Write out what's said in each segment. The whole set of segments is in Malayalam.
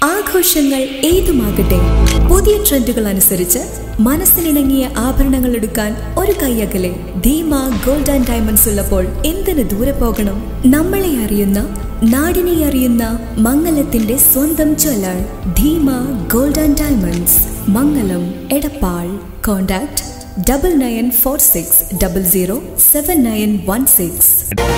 ആഘോഷങ്ങൾ ഏതുമാകട്ടെ പുതിയ ട്രെൻഡുകൾ അനുസരിച്ച് മനസ്സിനിണങ്ങിയ ആഭരണങ്ങൾ എടുക്കാൻ ഒരു കൈയകലെ ധീമ ഗോൾഡ് ആൻഡ് ഡയമണ്ട്സ് ഉള്ളപ്പോൾ എന്തിനു ദൂരെ പോകണം നമ്മളെ അറിയുന്ന നാടിനെ അറിയുന്ന മംഗലത്തിന്റെ സ്വന്തം jeweller Dheema gold and diamonds Mangalam Edappal contact double nine four six double zero seven nine one six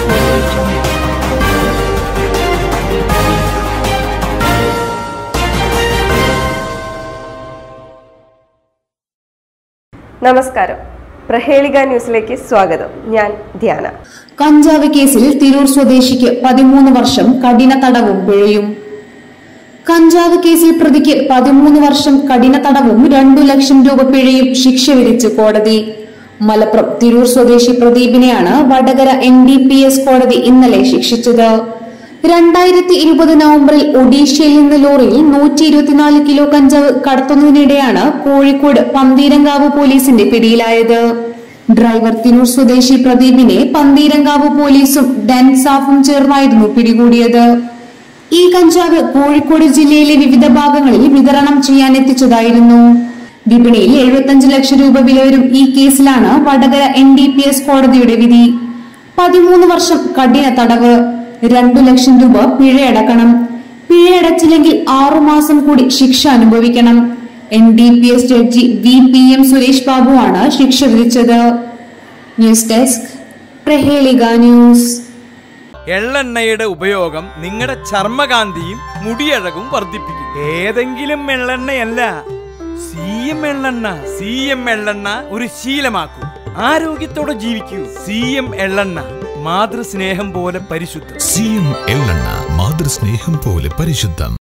നമസ്കാരം പ്രഹേളിക ന്യൂസിലേക്ക് സ്വാഗതം ഞാൻ ധ്യാന കഞ്ചാവ് കേസിൽ തിരൂർ സ്വദേശിക്ക് പതിമൂന്ന് വർഷം കഠിന തടവും പിഴയും കഞ്ചാവ് കേസിൽ പ്രതിക്ക് പതിമൂന്ന് വർഷം കഠിന തടവും രണ്ടു ലക്ഷം രൂപ പിഴയും ശിക്ഷ വിധിച്ച് കോടതി മലപ്പുറം തിരൂർ സ്വദേശി പ്രദീപിനെയാണ് Vadakara N D P S കോടതി ഇന്നലെ ശിക്ഷിച്ചത് രണ്ടായിരത്തി ഇരുപത് നവംബറിൽ ഒഡീഷയിൽ നിന്ന് ലോറിയിൽ നൂറ്റി ഇരുപത്തിനാല് കിലോ കഞ്ചാവ് കടത്തുന്നതിനിടെയാണ് കോഴിക്കോട് പന്തീരങ്കാവ് പോലീസിന്റെ പിടിയിലായത് ഡ്രൈവർ തിരൂർ സ്വദേശി പ്രദീപിനെ പന്തീരങ്കാവ് പോലീസും ഡെൻസാഫും ചേർന്നായിരുന്നു പിടികൂടിയത് ഈ കഞ്ചാവ് കോഴിക്കോട് ജില്ലയിലെ വിവിധ ഭാഗങ്ങളിൽ വിതരണം ചെയ്യാൻ എത്തിച്ചതായിരുന്നു വിപണിയിൽ എഴുപത്തഞ്ച് ലക്ഷം രൂപ വില വരും ഈ കേസിലാണ് Vadakara N D P S കോടതിയുടെ വിധി പതിമൂന്ന് വർഷം കഠിന തടവ് രണ്ടു ലക്ഷം രൂപ പിഴയടക്കണം പിഴയടച്ചില്ലെങ്കിൽ ആറുമാസം കൂടി ശിക്ഷ അനുഭവിക്കണം N D P S judge V P M Suresh ബാബുവാണ് ശിക്ഷ വിധിച്ചത് ന്യൂസ് ഡെസ്ക് പ്രഹേളിക ന്യൂസ് എള്ളെണ്ണയുടെ ഉപയോഗം നിങ്ങളുടെ ചർമ്മകാന്തിയും മുടിയഴകും വർദ്ധിപ്പിക്കും ഏതെങ്കിലും എള്ളെണ്ണയല്ല സി എം എള്ളെണ്ണ സി എം എള്ളെണ്ണ ഒരു ശീലമാക്കൂ ആരോഗ്യത്തോടെ ജീവിക്കൂ സി എം എള്ളെണ്ണ മാതൃസ്നേഹം പോലെ പരിശുദ്ധം സി എം എള്ളെണ്ണ മാതൃസ്നേഹം പോലെ പരിശുദ്ധം